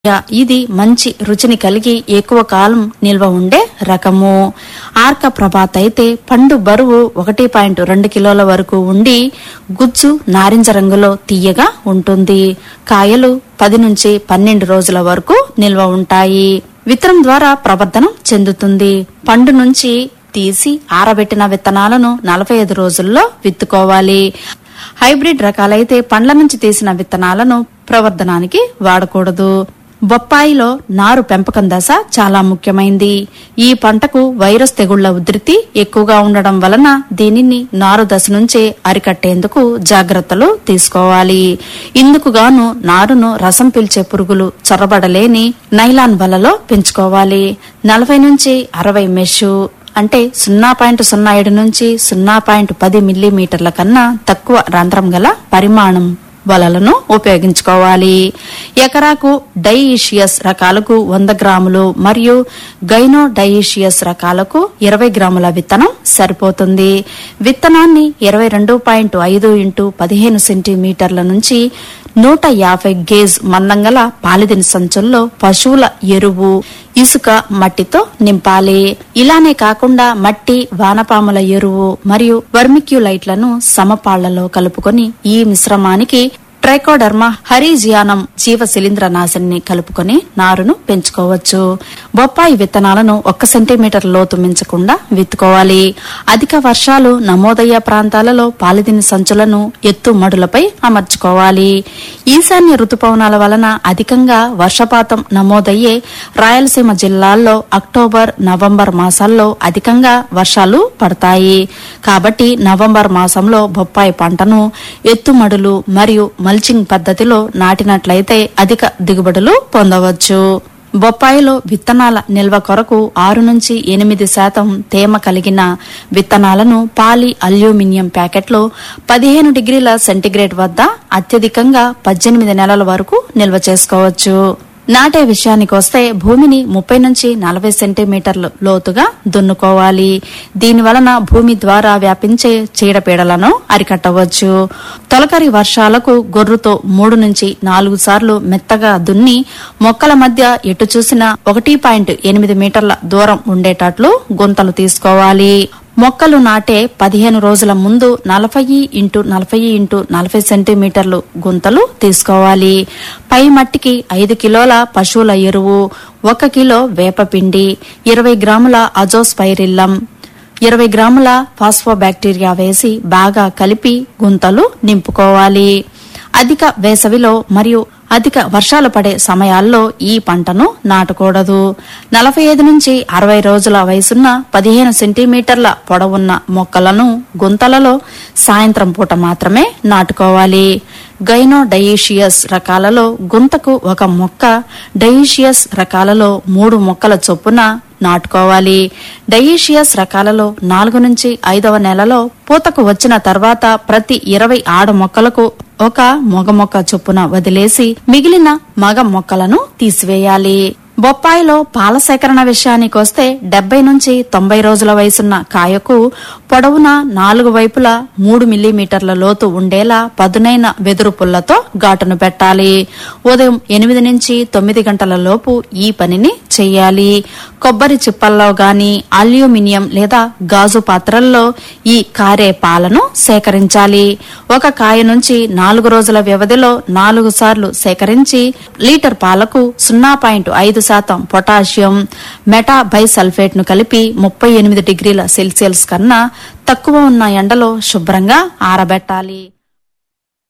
yeah, ఇది మంచి రుచిని కలిగి ఎక్కువ కాలం నిల్వ ఉండే రకము ఆర్క ప్రభాత్ అయితే పండు బరువు ఒకటి పాయింట్ రెండు కిలోల వరకు ఉండి గుజ్జు నారింజ రంగులో తీయగా ఉంటుంది కాయలు పది నుంచి పన్నెండు రోజుల వరకు నిల్వ ఉంటాయి విత్తనం ద్వారా ప్రవర్ధనం చెందుతుంది పండు నుంచి తీసి ఆరబెట్టిన విత్తనాలను నలభై ఐదు రోజుల్లో విత్తుకోవాలి హైబ్రిడ్ రకాలైతే పండ్ల నుంచి తీసిన విత్తనాలను ప్రవర్ధనానికి వాడకూడదు బొప్పాయిలో నారు పెంపకం దశ చాలా ముఖ్యమైంది ఈ పంటకు వైరస్ తెగుళ్ల ఉధృతి ఎక్కువగా ఉండడం వలన దీనిని నారు దశ నుంచే అరికట్టేందుకు జాగ్రత్తలు తీసుకోవాలి ఇందుకు గాను నారును రసం పీల్చే పురుగులు చొరబడలేని నైలాన్ వలలో పెంచుకోవాలి నలభై నుంచి అరవై మెషు అంటే సున్నా పాయింట్ సున్నా ఏడు నుంచి సున్నా పాయింట్ పది మిల్లీమీటర్ల కన్నా తక్కువ రంధ్రం గల పరిమాణం వలలను ఉపయోగించుకోవాలి ఎకరాకు డైఈషియస్ రకాలకు వంద గ్రాములు మరియు గైనో డైఈషియస్ రకాలకు ఇరవై గ్రాముల విత్తనం సరిపోతుంది విత్తనాన్ని ఇరవై రెండు పాయింట్ ఐదు ఇంటూ పదిహేను సెంటీమీటర్ల నుంచి నూట యాభై గేజ్ మందం గల పాలిదిన సంచుల్లో పశువుల ఎరువు ఇసుక మట్టితో నింపాలి ఇలానే కాకుండా మట్టి వానపాముల ఎరువు మరియు వర్మిక్యులైట్లను సమపాళ్లలో కలుపుకొని ఈ మిశ్రమానికి ట్రైకోడర్మా హరిజియానం జీవ శిలీంద్ర నాశిని కలుపుకొని నారును పెంచుకోవచ్చు బొప్పాయి విత్తనాలను ఒక్క సెంటీమీటర్ లోతు మించకుండా విత్తుకోవాలి అధిక వర్షాలు నమోదయ్యే ప్రాంతాలలో పాలిథిన్ సంచులను ఎత్తు మడులపై అమర్చుకోవాలి ఈశాన్య రుతుపవనాల వలన అధికంగా వర్షపాతం నమోదయ్యే రాయలసీమ జిల్లాల్లో అక్టోబర్ నవంబర్ మాసాల్లో అధికంగా వర్షాలు పడతాయి కాబట్టి నవంబర్ మాసంలో బొప్పాయి పంటను ఎత్తుమడులు మరియు మల్చింగ్ పద్ధతిలో నాటినట్లయితే అధిక దిగుబడులు పొందవచ్చు బొప్పాయిలో విత్తనాల నిల్వ కొరకు ఆరు నుంచి ఎనిమిది శాతం తేమ కలిగిన విత్తనాలను పాలి అల్యూమినియం ప్యాకెట్లో పదిహేను డిగ్రీల సెంటీగ్రేడ్ వద్ద అత్యధికంగా పద్దెనిమిది నెలల వరకు నిల్వ చేసుకోవచ్చు నాటే విషయానికి వస్తే భూమిని ముప్పై నుంచి నలభై సెంటీమీటర్లు లోతుగా దున్నుకోవాలి దీని వలన భూమి ద్వారా వ్యాపించే చీడపీడలను అరికట్టవచ్చు తొలకరి వర్షాలకు గొర్రుతో మూడు నుంచి నాలుగు సార్లు మెత్తగా దున్ని మొక్కల మధ్య ఎటు చూసినా ఒకటి పాయింట్ ఎనిమిది మీటర్ల దూరం ఉండేటట్లు గుంతలు తీసుకోవాలి మొక్కలు నాటే పదిహేను రోజుల ముందు నలభై ఇంటూ నలభై ఇంటూ నలభై సెంటీమీటర్లు గుంతలు తీసుకోవాలి పై మట్టికి ఐదు కిలోల పశువుల ఎరువు ఒక కిలో వేపపిండి ఇరవై గ్రాముల అజోస్పైరిల్లం ఇరవై గ్రాముల ఫాస్ఫోబాక్టీరియా వేసి బాగా కలిపి గుంతలు నింపుకోవాలి అధిక వేసవిలో మరియు అధిక వర్షాలు పడే సమయాల్లో ఈ పంటను నాటకూడదు నలభై ఐదు నుంచి అరవై రోజుల వయసున్న పదిహేను సెంటీమీటర్ల పొడవున్న మొక్కలను గుంతలలో సాయంత్రం పూట మాత్రమే నాటుకోవాలి గైనో డయేషియస్ రకాలలో గుంతకు ఒక మొక్క డయేషియస్ రకాలలో మూడు మొక్కల చొప్పున నాటుకోవాలి డయేషియస్ రకాలలో నాలుగు నుంచి ఐదవ నెలలో పూతకు వచ్చిన తర్వాత ప్రతి ఇరవై ఆడ మొక్కలకు ఒక మొగ మొక్క చొప్పున వదిలేసి మిగిలిన మగ మొక్కలను తీసివేయాలి బొప్పాయిలో పాల సేకరణ విషయానికి వస్తే డెబ్బై నుంచి తొంభై రోజుల వయసున్న కాయకు పొడవున నాలుగు వైపులా మూడు మిల్లీమీటర్ల లోతు ఉండేలా పదునైన వెదురు పుల్లతో ఘాటును పెట్టాలి ఉదయం ఎనిమిది నుంచి తొమ్మిది గంటల లోపు ఈ పనిని చెయ్యాలి కొబ్బరి చిప్పల్లో గాని అల్యూమినియం లేదా గాజు పాత్రల్లో ఈ కారే పాలను సేకరించాలి ఒక కాయ నుంచి నాలుగు రోజుల వ్యవధిలో నాలుగు సార్లు సేకరించి లీటర్ పాలకు సున్నా పాయింట్ ఐదు శాతం పొటాషియం మెటా బైసల్ఫేట్ ను కలిపి ముప్పై ఎనిమిది డిగ్రీల సెల్సియస్ కన్నా తక్కువ ఉన్న ఎండలో శుభ్రంగా ఆరబెట్టాలి